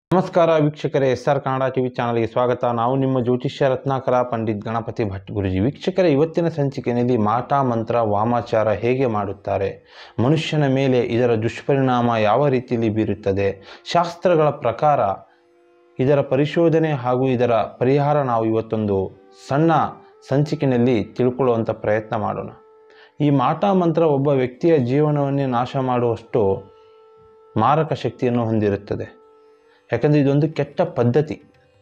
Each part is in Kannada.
ನಮಸ್ಕಾರ ವೀಕ್ಷಕರೇ ಎಸ್ ಆರ್ ಕನ್ನಡ ಟಿವಿ ಚಾನಲ್ಗೆ ಸ್ವಾಗತ ನಾವು ನಿಮ್ಮ ಜ್ಯೋತಿಷ್ಯ ರತ್ನಾಕರ ಪಂಡಿತ್ ಗಣಪತಿ ಭಟ್ ಗುರುಜಿ ವೀಕ್ಷಕರೇ ಇವತ್ತಿನ ಸಂಚಿಕೆಯಲ್ಲಿ ಮಾಟ ಮಂತ್ರ ವಾಮಾಚಾರ ಹೇಗೆ ಮಾಡುತ್ತಾರೆ ಮನುಷ್ಯನ ಮೇಲೆ ಇದರ ದುಷ್ಪರಿಣಾಮ ಯಾವ ರೀತಿಯಲ್ಲಿ ಬೀರುತ್ತದೆ ಶಾಸ್ತ್ರಗಳ ಪ್ರಕಾರ ಇದರ ಪರಿಶೋಧನೆ ಹಾಗೂ ಇದರ ಪರಿಹಾರ ನಾವು ಇವತ್ತೊಂದು ಸಣ್ಣ ಸಂಚಿಕೆಯಲ್ಲಿ ತಿಳ್ಕೊಳ್ಳುವಂಥ ಪ್ರಯತ್ನ ಮಾಡೋಣ ಈ ಮಾಟ ಮಂತ್ರ ಒಬ್ಬ ವ್ಯಕ್ತಿಯ ಜೀವನವನ್ನೇ ನಾಶ ಮಾಡುವಷ್ಟು ಮಾರಕ ಶಕ್ತಿಯನ್ನು ಹೊಂದಿರುತ್ತದೆ ಯಾಕಂದರೆ ಇದೊಂದು ಕೆಟ್ಟ ಪದ್ಧತಿ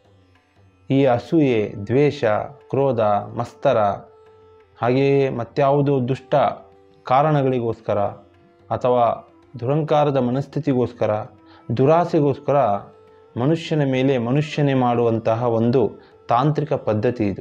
ಈ ಅಸೂಯೆ ದ್ವೇಷ ಕ್ರೋಧ ಮತ್ಸರ ಹಾಗೆಯೇ ಮತ್ಯಾವುದೋ ದುಷ್ಟ ಕಾರಣಗಳಿಗೋಸ್ಕರ ಅಥವಾ ದುರಂಕಾರದ ಮನಸ್ಥಿತಿಗೋಸ್ಕರ ದುರಾಸೆಗೋಸ್ಕರ ಮನುಷ್ಯನ ಮೇಲೆ ಮನುಷ್ಯನೇ ಮಾಡುವಂತಹ ಒಂದು ತಾಂತ್ರಿಕ ಪದ್ಧತಿ ಇದು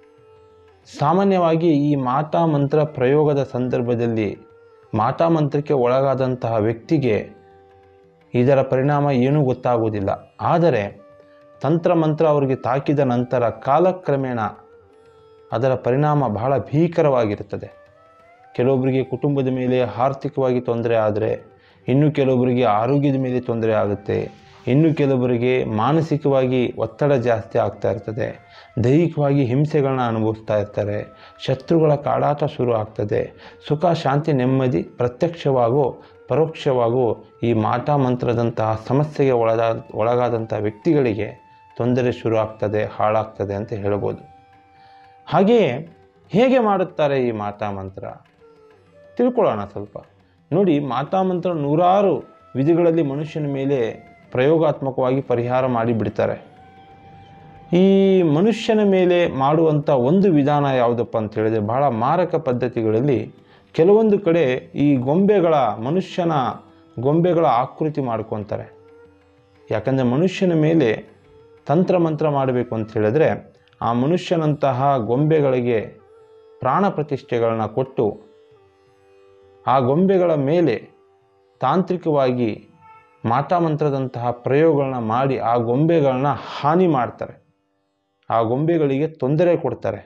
ಸಾಮಾನ್ಯವಾಗಿ ಈ ಮಾಟ ಮಂತ್ರ ಪ್ರಯೋಗದ ಸಂದರ್ಭದಲ್ಲಿ ಮಾಟ ಮಂತ್ರಕ್ಕೆ ಒಳಗಾದಂತಹ ವ್ಯಕ್ತಿಗೆ ಇದರ ಪರಿಣಾಮ ಏನೂ ಗೊತ್ತಾಗುವುದಿಲ್ಲ ಆದರೆ ತಂತ್ರ ಮಂತ್ರ ಅವರಿಗೆ ತಾಕಿದ ನಂತರ ಕಾಲಕ್ರಮೇಣ ಅದರ ಪರಿಣಾಮ ಬಹಳ ಭೀಕರವಾಗಿರುತ್ತದೆ ಕೆಲವೊಬ್ಬರಿಗೆ ಕುಟುಂಬದ ಮೇಲೆ ಆರ್ಥಿಕವಾಗಿ ತೊಂದರೆ ಆದರೆ ಇನ್ನು ಕೆಲವೊಬ್ಬರಿಗೆ ಆರೋಗ್ಯದ ಮೇಲೆ ತೊಂದರೆ ಆಗುತ್ತೆ ಇನ್ನು ಕೆಲವೊಬ್ಬರಿಗೆ ಮಾನಸಿಕವಾಗಿ ಒತ್ತಡ ಜಾಸ್ತಿ ಆಗ್ತಾ ಇರ್ತದೆ ದೈಹಿಕವಾಗಿ ಹಿಂಸೆಗಳನ್ನ ಅನುಭವಿಸ್ತಾ ಇರ್ತಾರೆ ಶತ್ರುಗಳ ಕಾಡಾಟ ಶುರು ಆಗ್ತದೆ ಸುಖ ಶಾಂತಿ ನೆಮ್ಮದಿ ಪ್ರತ್ಯಕ್ಷವಾಗೋ ಪರೋಕ್ಷವಾಗೂ ಈ ಮಾಟ ಮಂತ್ರದಂತಹ ಸಮಸ್ಯೆಗೆ ಒಳಗಾ ಒಳಗಾದಂಥ ವ್ಯಕ್ತಿಗಳಿಗೆ ತೊಂದರೆ ಶುರು ಆಗ್ತದೆ ಹಾಳಾಗ್ತದೆ ಅಂತ ಹೇಳ್ಬೋದು ಹಾಗೆಯೇ ಹೇಗೆ ಮಾಡುತ್ತಾರೆ ಈ ಮಾಟ ಮಂತ್ರ ತಿಳ್ಕೊಳ್ಳೋಣ ಸ್ವಲ್ಪ ನೋಡಿ ಮಾಟ ಮಂತ್ರ ನೂರಾರು ವಿಧಿಗಳಲ್ಲಿ ಮನುಷ್ಯನ ಮೇಲೆ ಪ್ರಯೋಗಾತ್ಮಕವಾಗಿ ಪರಿಹಾರ ಮಾಡಿಬಿಡ್ತಾರೆ ಈ ಮನುಷ್ಯನ ಮೇಲೆ ಮಾಡುವಂಥ ಒಂದು ವಿಧಾನ ಯಾವುದಪ್ಪ ಅಂತ ಹೇಳಿದರೆ ಬಹಳ ಮಾರಕ ಪದ್ಧತಿಗಳಲ್ಲಿ ಕೆಲವೊಂದು ಕಡೆ ಈ ಗೊಂಬೆಗಳ ಮನುಷ್ಯನ ಗೊಂಬೆಗಳ ಆಕೃತಿ ಮಾಡ್ಕೊತಾರೆ ಯಾಕಂದರೆ ಮನುಷ್ಯನ ಮೇಲೆ ತಂತ್ರ ಮಂತ್ರ ಮಾಡಬೇಕು ಅಂತ ಹೇಳಿದ್ರೆ ಆ ಮನುಷ್ಯನಂತಹ ಗೊಂಬೆಗಳಿಗೆ ಪ್ರಾಣ ಪ್ರತಿಷ್ಠೆಗಳನ್ನ ಕೊಟ್ಟು ಆ ಗೊಂಬೆಗಳ ಮೇಲೆ ತಾಂತ್ರಿಕವಾಗಿ ಮಾಟ ಮಂತ್ರದಂತಹ ಪ್ರಯೋಗಗಳನ್ನ ಮಾಡಿ ಆ ಗೊಂಬೆಗಳನ್ನ ಹಾನಿ ಮಾಡ್ತಾರೆ ಆ ಗೊಂಬೆಗಳಿಗೆ ತೊಂದರೆ ಕೊಡ್ತಾರೆ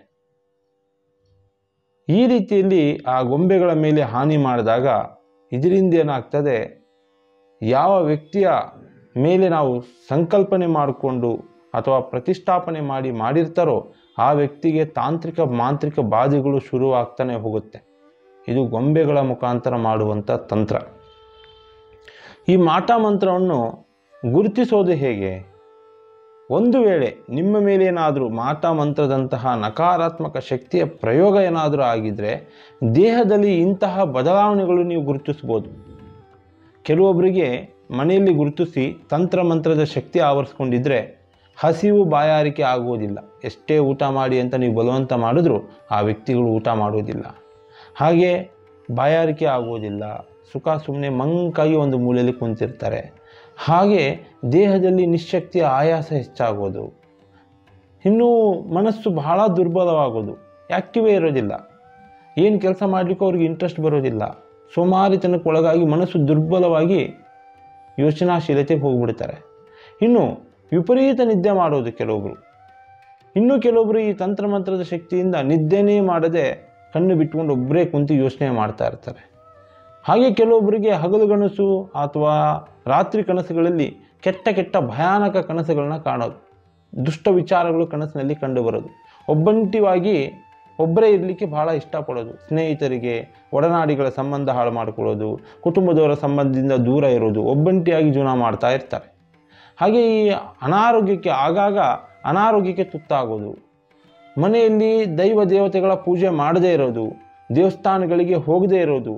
ಈ ರೀತಿಯಲ್ಲಿ ಆ ಗೊಂಬೆಗಳ ಮೇಲೆ ಹಾನಿ ಮಾಡಿದಾಗ ಇದರಿಂದ ಏನಾಗ್ತದೆ ಯಾವ ವ್ಯಕ್ತಿಯ ಮೇಲೆ ನಾವು ಸಂಕಲ್ಪನೆ ಮಾಡಿಕೊಂಡು ಅಥವಾ ಪ್ರತಿಷ್ಠಾಪನೆ ಮಾಡಿ ಮಾಡಿರ್ತಾರೋ ಆ ವ್ಯಕ್ತಿಗೆ ತಾಂತ್ರಿಕ ಮಾಂತ್ರಿಕ ಬಾಧೆಗಳು ಶುರುವಾಗ್ತಾನೆ ಹೋಗುತ್ತೆ ಇದು ಗೊಂಬೆಗಳ ಮುಖಾಂತರ ಮಾಡುವಂಥ ತಂತ್ರ ಈ ಮಾಟ ಮಂತ್ರವನ್ನು ಗುರುತಿಸೋದು ಹೇಗೆ ಒಂದು ವೇಳೆ ನಿಮ್ಮ ಮೇಲೆ ಏನಾದರೂ ಮಾಟ ಮಂತ್ರದಂತಹ ನಕಾರಾತ್ಮಕ ಶಕ್ತಿಯ ಪ್ರಯೋಗ ಏನಾದರೂ ಆಗಿದ್ದರೆ ದೇಹದಲ್ಲಿ ಇಂತಹ ಬದಲಾವಣೆಗಳು ನೀವು ಗುರುತಿಸ್ಬೋದು ಕೆಲವೊಬ್ಬರಿಗೆ ಮನೆಯಲ್ಲಿ ಗುರುತಿಸಿ ತಂತ್ರ ಮಂತ್ರದ ಶಕ್ತಿ ಆವರಿಸ್ಕೊಂಡಿದ್ರೆ ಹಸಿವು ಬಾಯಾರಿಕೆ ಆಗುವುದಿಲ್ಲ ಎಷ್ಟೇ ಊಟ ಮಾಡಿ ಅಂತ ನೀವು ಬಲವಂತ ಮಾಡಿದ್ರೂ ಆ ವ್ಯಕ್ತಿಗಳು ಊಟ ಮಾಡುವುದಿಲ್ಲ ಹಾಗೆ ಬಾಯಾರಿಕೆ ಆಗುವುದಿಲ್ಲ ಸುಖ ಸುಮ್ಮನೆ ಮಂಕಾಗಿ ಒಂದು ಮೂಲೆಯಲ್ಲಿ ಕುಂತಿರ್ತಾರೆ ಹಾಗೆ ದೇಹದಲ್ಲಿ ನಿಶಕ್ತಿಯ ಆಯಾಸ ಹೆಚ್ಚಾಗೋದು ಇನ್ನೂ ಮನಸ್ಸು ಬಹಳ ದುರ್ಬಲವಾಗೋದು ಆ್ಯಕ್ಟಿವೇ ಇರೋದಿಲ್ಲ ಏನು ಕೆಲಸ ಮಾಡಲಿಕ್ಕೂ ಅವ್ರಿಗೆ ಇಂಟ್ರೆಸ್ಟ್ ಬರೋದಿಲ್ಲ ಸೋಮಾರಿತನಕ್ಕೆ ಒಳಗಾಗಿ ಮನಸ್ಸು ದುರ್ಬಲವಾಗಿ ಯೋಚನಾಶೀಲತೆಗೆ ಹೋಗ್ಬಿಡ್ತಾರೆ ಇನ್ನು ವಿಪರೀತ ನಿದ್ದೆ ಮಾಡೋದು ಕೆಲವೊಬ್ಬರು ಇನ್ನು ಕೆಲವೊಬ್ಬರು ಈ ತಂತ್ರಮಂತ್ರದ ಶಕ್ತಿಯಿಂದ ನಿದ್ದೆನೇ ಮಾಡದೆ ಕಣ್ಣು ಬಿಟ್ಕೊಂಡು ಒಬ್ಬರೇ ಕುಂತು ಯೋಚನೆ ಮಾಡ್ತಾ ಇರ್ತಾರೆ ಹಾಗೆ ಕೆಲವೊಬ್ಬರಿಗೆ ಹಗಲು ಕನಸು ಅಥವಾ ರಾತ್ರಿ ಕನಸುಗಳಲ್ಲಿ ಕೆಟ್ಟ ಕೆಟ್ಟ ಭಯಾನಕ ಕನಸುಗಳನ್ನ ಕಾಣೋದು ದುಷ್ಟ ವಿಚಾರಗಳು ಕನಸಿನಲ್ಲಿ ಕಂಡುಬರೋದು ಒಬ್ಬಂಟಿವಾಗಿ ಒಬ್ಬರೇ ಇರಲಿಕ್ಕೆ ಬಹಳ ಇಷ್ಟಪಡೋದು ಸ್ನೇಹಿತರಿಗೆ ಒಡನಾಡಿಗಳ ಸಂಬಂಧ ಹಾಳು ಮಾಡಿಕೊಳ್ಳೋದು ಕುಟುಂಬದವರ ಸಂಬಂಧದಿಂದ ದೂರ ಇರೋದು ಒಬ್ಬಂಟಿಯಾಗಿ ಜೀವನ ಮಾಡ್ತಾ ಇರ್ತಾರೆ ಹಾಗೆ ಈ ಅನಾರೋಗ್ಯಕ್ಕೆ ಆಗಾಗ ಅನಾರೋಗ್ಯಕ್ಕೆ ತುತ್ತಾಗೋದು ಮನೆಯಲ್ಲಿ ದೈವ ದೇವತೆಗಳ ಪೂಜೆ ಮಾಡದೇ ಇರೋದು ದೇವಸ್ಥಾನಗಳಿಗೆ ಹೋಗದೇ ಇರೋದು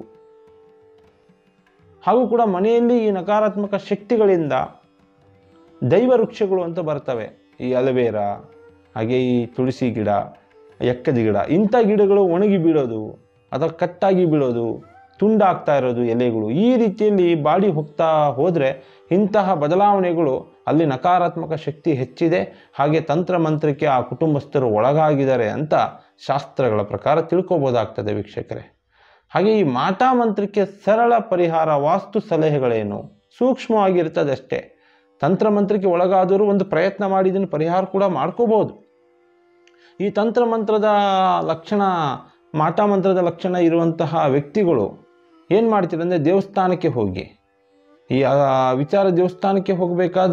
ಹಾಗೂ ಕೂಡ ಮನೆಯಲ್ಲಿ ಈ ನಕಾರಾತ್ಮಕ ಶಕ್ತಿಗಳಿಂದ ದೈವ ವೃಕ್ಷಗಳು ಅಂತ ಬರ್ತವೆ ಈ ಅಲವೇರಾ ಹಾಗೆ ಈ ತುಳಸಿ ಗಿಡ ಎಕ್ಕದ ಗಿಡ ಇಂಥ ಗಿಡಗಳು ಒಣಗಿ ಬೀಳೋದು ಅಥವಾ ಕಟ್ಟಾಗಿ ಬೀಳೋದು ತುಂಡಾಗ್ತಾ ಇರೋದು ಎಲೆಗಳು ಈ ರೀತಿಯಲ್ಲಿ ಬಾಡಿ ಹೋಗ್ತಾ ಹೋದರೆ ಇಂತಹ ಬದಲಾವಣೆಗಳು ಅಲ್ಲಿ ನಕಾರಾತ್ಮಕ ಶಕ್ತಿ ಹೆಚ್ಚಿದೆ ಹಾಗೆ ತಂತ್ರ ಮಂತ್ರಕ್ಕೆ ಆ ಕುಟುಂಬಸ್ಥರು ಒಳಗಾಗಿದ್ದಾರೆ ಅಂತ ಶಾಸ್ತ್ರಗಳ ಪ್ರಕಾರ ತಿಳ್ಕೊಬೋದಾಗ್ತದೆ ವೀಕ್ಷಕರೇ ಹಾಗೆ ಈ ಮಾಟ ಮಂತ್ರಕ್ಕೆ ಸರಳ ಪರಿಹಾರ ವಾಸ್ತು ಸಲಹೆಗಳೇನು ಸೂಕ್ಷ್ಮವಾಗಿರ್ತದೆ ಅಷ್ಟೇ ತಂತ್ರ ಮಂತ್ರಕ್ಕೆ ಒಳಗಾದರೂ ಒಂದು ಪ್ರಯತ್ನ ಮಾಡಿ ಇದನ್ನು ಪರಿಹಾರ ಕೂಡ ಮಾಡ್ಕೋಬೋದು ಈ ತಂತ್ರ ಮಂತ್ರದ ಲಕ್ಷಣ ಮಾಟ ಮಂತ್ರದ ಲಕ್ಷಣ ಇರುವಂತಹ ವ್ಯಕ್ತಿಗಳು ಏನು ಮಾಡ್ತೀರಂದರೆ ದೇವಸ್ಥಾನಕ್ಕೆ ಹೋಗಿ ಈ ಆ, ವಿಚಾರ ದೇವಸ್ಥಾನಕ್ಕೆ ಹೋಗಬೇಕಾದ್ರೆ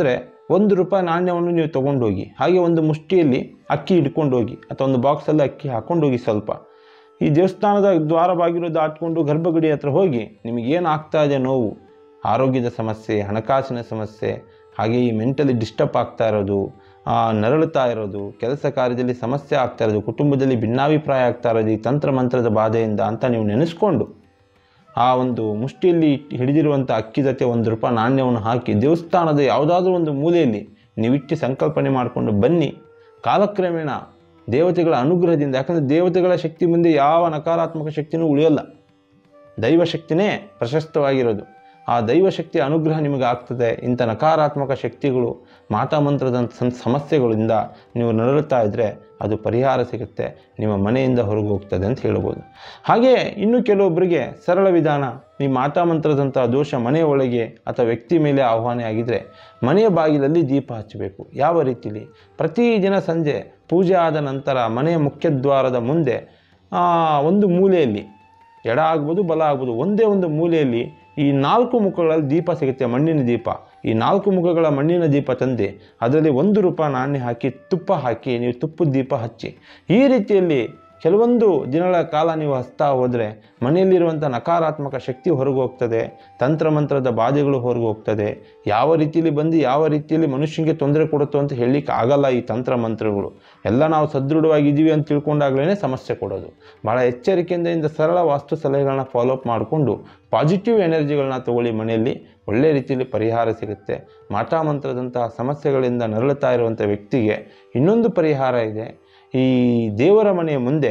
ಒಂದು ರೂಪಾಯಿ ನಾಣ್ಯವನ್ನು ನೀವು ತೊಗೊಂಡೋಗಿ ಹಾಗೆ ಒಂದು ಮುಷ್ಟಿಯಲ್ಲಿ ಅಕ್ಕಿ ಹಿಡ್ಕೊಂಡು ಹೋಗಿ ಅಥವಾ ಒಂದು ಬಾಕ್ಸಲ್ಲಿ ಅಕ್ಕಿ ಹಾಕ್ಕೊಂಡು ಹೋಗಿ ಸ್ವಲ್ಪ ಈ ದೇವಸ್ಥಾನದ ದ್ವಾರ ಬಾಗಿಲು ದಾಟ್ಕೊಂಡು ಗರ್ಭಗುಡಿ ಹತ್ರ ಹೋಗಿ ನಿಮಗೇನು ಆಗ್ತಾ ಇದೆ ನೋವು ಆರೋಗ್ಯದ ಸಮಸ್ಯೆ ಹಣಕಾಸಿನ ಸಮಸ್ಯೆ ಹಾಗೆ ಈ ಮೆಂಟಲಿ ಡಿಸ್ಟರ್ಬ್ ಆಗ್ತಾ ಇರೋದು ಆ, ನರಳುತ್ತಾ ಇರೋದು ಕೆಲಸ ಕಾರ್ಯದಲ್ಲಿ ಸಮಸ್ಯೆ ಆಗ್ತಾ ಇರೋದು ಕುಟುಂಬದಲ್ಲಿ ಭಿನ್ನಾಭಿಪ್ರಾಯ ಆಗ್ತಾ ಇರೋದು ಈ ತಂತ್ರ ಮಂತ್ರದ ಬಾಧೆಯಿಂದ ಅಂತ ನೀವು ನೆನೆಸ್ಕೊಂಡು ಆ ಒಂದು ಮುಷ್ಟಿಯಲ್ಲಿ ಇಟ್ಟು ಹಿಡಿದಿರುವಂಥ ಅಕ್ಕಿ ಜೊತೆ ಒಂದು ರೂಪಾಯಿ ನಾಣ್ಯವನ್ನು ಹಾಕಿ ದೇವಸ್ಥಾನದ ಯಾವುದಾದ್ರೂ ಒಂದು ಮೂಲೆಯಲ್ಲಿ ನೀವಿಟ್ಟು ಸಂಕಲ್ಪನೆ ಮಾಡಿಕೊಂಡು ಬನ್ನಿ ಕಾಲಕ್ರಮೇಣ ದೇವತೆಗಳ ಅನುಗ್ರಹದಿಂದ ಯಾಕಂದರೆ ದೇವತೆಗಳ ಶಕ್ತಿ ಮುಂದೆ ಯಾವ ನಕಾರಾತ್ಮಕ ಶಕ್ತಿನೂ ಉಳಿಯೋಲ್ಲ ದೈವಶಕ್ತಿನೇ ಪ್ರಶಸ್ತವಾಗಿರೋದು ಆ ದೈವಶಕ್ತಿಯ ಅನುಗ್ರಹ ನಿಮಗೆ ಆಗ್ತದೆ ಇಂಥ ನಕಾರಾತ್ಮಕ ಶಕ್ತಿಗಳು ಮಾತಾಮಂತ್ರದಂಥ ಸಂ ಸಮಸ್ಯೆಗಳಿಂದ ನೀವು ನರಳುತ್ತಾ ಇದ್ದರೆ ಅದು ಪರಿಹಾರ ಸಿಗುತ್ತೆ ನಿಮ್ಮ ಮನೆಯಿಂದ ಹೊರಗೆ ಹೋಗ್ತದೆ ಅಂತ ಹೇಳ್ಬೋದು ಹಾಗೆ ಇನ್ನು ಕೆಲವೊಬ್ಬರಿಗೆ ಸರಳ ವಿಧಾನ ಈ ಮಾತಾಮಂತ್ರದಂಥ ದೋಷ ಮನೆಯ ಒಳಗೆ ಅಥವಾ ವ್ಯಕ್ತಿ ಮೇಲೆ ಆಹ್ವಾನ ಆಗಿದ್ದರೆ ಮನೆಯ ಬಾಗಿಲಲ್ಲಿ ದೀಪ ಹಚ್ಚಬೇಕು ಯಾವ ರೀತಿಲಿ ಪ್ರತಿದಿನ ಸಂಜೆ ಪೂಜೆ ಆದ ನಂತರ ಮನೆಯ ಮುಖ್ಯದ್ವಾರದ ಮುಂದೆ ಆ, ಒಂದು ಮೂಲೆಯಲ್ಲಿ ಎಡ ಆಗ್ಬೋದು ಬಲ ಆಗ್ಬೋದು ಒಂದೇ ಒಂದು ಮೂಲೆಯಲ್ಲಿ ಈ ನಾಲ್ಕು ಮುಖಗಳಲ್ಲಿ ದೀಪ ಸಿಗುತ್ತೆ ಮಣ್ಣಿನ ದೀಪ ಈ ನಾಲ್ಕು ಮುಖಗಳ ಮಣ್ಣಿನ ದೀಪ ತಂದು ಅದರಲ್ಲಿ ಒಂದು ರೂಪಾಯಿ ನಾಣ್ಯ ಹಾಕಿ ತುಪ್ಪ ಹಾಕಿ ನೀವು ತುಪ್ಪದ ದೀಪ ಹಚ್ಚಿ ಈ ರೀತಿಯಲ್ಲಿ ಕೆಲವೊಂದು ದಿನಗಳ ಕಾಲ ನೀವು ಹಚ್ತಾ ಹೋದರೆ ಮನೆಯಲ್ಲಿರುವಂಥ ನಕಾರಾತ್ಮಕ ಶಕ್ತಿ ಹೊರಗೆ ಹೋಗ್ತದೆ ತಂತ್ರಮಂತ್ರದ ಬಾಧೆಗಳು ಹೊರಗೆ ಹೋಗ್ತದೆ ಯಾವ ರೀತಿಯಲ್ಲಿ ಬಂದು ಯಾವ ರೀತಿಯಲ್ಲಿ ಮನುಷ್ಯನಿಗೆ ತೊಂದರೆ ಕೊಡುತ್ತೋ ಅಂತ ಹೇಳಲಿಕ್ಕೆ ಆಗಲ್ಲ ಈ ತಂತ್ರಮಂತ್ರಗಳು ಎಲ್ಲ ನಾವು ಸದೃಢವಾಗಿದ್ದೀವಿ ಅಂತ ತಿಳ್ಕೊಂಡಾಗಲೇ ಸಮಸ್ಯೆ ಕೊಡೋದು ಭಾಳ ಎಚ್ಚರಿಕೆಯಿಂದ ಇಂದ ಸರಳ ವಾಸ್ತು ಸಲಹೆಗಳನ್ನ ಫಾಲೋಅಪ್ ಮಾಡಿಕೊಂಡು ಪಾಸಿಟಿವ್ ಎನರ್ಜಿಗಳನ್ನ ತಗೊಳ್ಳಿ ಮನೆಯಲ್ಲಿ ಒಳ್ಳೆ ರೀತಿಯಲ್ಲಿ ಪರಿಹಾರ ಸಿಗುತ್ತೆ ಮಾಟಾಮಂತ್ರದಂತಹ ಸಮಸ್ಯೆಗಳಿಂದ ನರಳುತ್ತಾ ಇರುವಂಥ ವ್ಯಕ್ತಿಗೆ ಇನ್ನೊಂದು ಪರಿಹಾರ ಇದೆ ಈ ದೇವರ ಮನೆಯ ಮುಂದೆ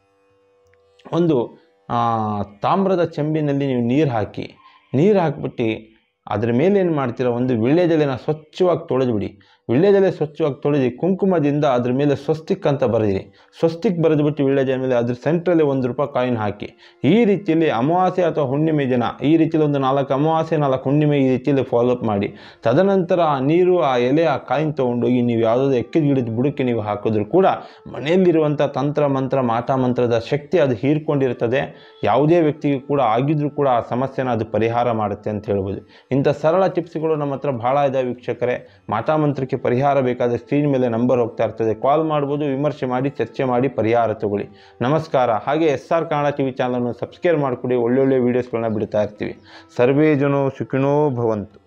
ಒಂದು ಆ, ತಾಮ್ರದ ಚೆಂಬಿನಲ್ಲಿ ನೀವು ನೀರು ಹಾಕಿ ನೀರು ಹಾಕ್ಬಿಟ್ಟು ಅದ್ರ ಮೇಲೆ ಏನು ಮಾಡ್ತೀರಾ ಒಂದು ವೀಳ್ಯದೆಲೆನ ಸ್ವಚ್ಛವಾಗಿ ತೊಳೆದ್ಬಿಡಿ ವೀಳ್ಯದೆಲೆ ಸ್ವಚ್ಛವಾಗಿ ತೊಳೆದು ಕುಂಕುಮದಿಂದ ಅದ್ರ ಮೇಲೆ ಸ್ವಸ್ತಿಕ್ ಅಂತ ಬರೆದಿರಿ ಸ್ವಸ್ತಿಕ್ ಬರೆದ್ಬಿಟ್ಟು ವೀಳ್ಯದೆಲೆ ಮೇಲೆ ಅದ್ರ ಸೆಂಟ್ರಲ್ಲಿ ಒಂದು ರೂಪಾಯಿ ಕಾಯಿನ್ ಹಾಕಿ ಈ ರೀತಿಯಲ್ಲಿ ಅಮಾವಾಸ್ಯೆ ಅಥವಾ ಹುಣ್ಣಿಮೆ ದಿನ ಈ ರೀತಿಯಲ್ಲಿ ಒಂದು ನಾಲ್ಕು ಅಮಾವಾಸ್ಯೆ ನಾಲ್ಕು ಹುಣ್ಣಿಮೆ ಈ ರೀತಿಯಲ್ಲಿ ಫಾಲೋಅಪ್ ಮಾಡಿ ತದನಂತರ ಆ ನೀರು ಆ ಎಲೆ ಆ ಕಾಯಿನ್ ತೊಗೊಂಡೋಗಿ ನೀವು ಯಾವುದಾದ್ರು ಎಕ್ಕಿದ ಗಿಡದ ಬುಡಕ್ಕೆ ನೀವು ಹಾಕಿದ್ರು ಕೂಡ ಮನೆಯಲ್ಲಿರುವಂಥ ತಂತ್ರ ಮಂತ್ರ ಮಾಟಾಮಂತ್ರದ ಶಕ್ತಿ ಅದು ಹೀರ್ಕೊಂಡಿರ್ತದೆ ಯಾವುದೇ ವ್ಯಕ್ತಿಗೂ ಕೂಡ ಆಗಿದ್ರೂ ಕೂಡ ಆ ಸಮಸ್ಯೆನ ಅದು ಪರಿಹಾರ ಮಾಡುತ್ತೆ ಅಂತ ಹೇಳ್ಬೋದು ಇಂಥ ಸರಳ ಟಿಪ್ಸ್ಗಳು ನಮ್ಮ ಹತ್ರ ಭಾಳ ಇದಾವೆ ವೀಕ್ಷಕರೇ ಮಾಟಾಮಂತ್ರಕ್ಕೆ ಪರಿಹಾರ ಬೇಕಾದ ಸ್ಕ್ರೀನ್ ಮೇಲೆ ನಂಬರ್ ಹೋಗ್ತಾ ಇರ್ತದೆ ಕಾಲ್ ಮಾಡ್ಬೋದು ವಿಮರ್ಶೆ ಮಾಡಿ ಚರ್ಚೆ ಮಾಡಿ ಪರಿಹಾರ ತಗೊಳ್ಳಿ ನಮಸ್ಕಾರ ಹಾಗೆ S R Kannada T V ಚಾನಲನ್ನು ಸಬ್ಸ್ಕ್ರೈಬ್ ಮಾಡಿಕೊಡಿ ಒಳ್ಳೊಳ್ಳೆ ವೀಡಿಯೋಸ್ಗಳನ್ನ ಬಿಡ್ತಾ ಇರ್ತೀವಿ ಸರ್ವೇ ಜನೋ ಸುಖಿನೋ ಭವಂತು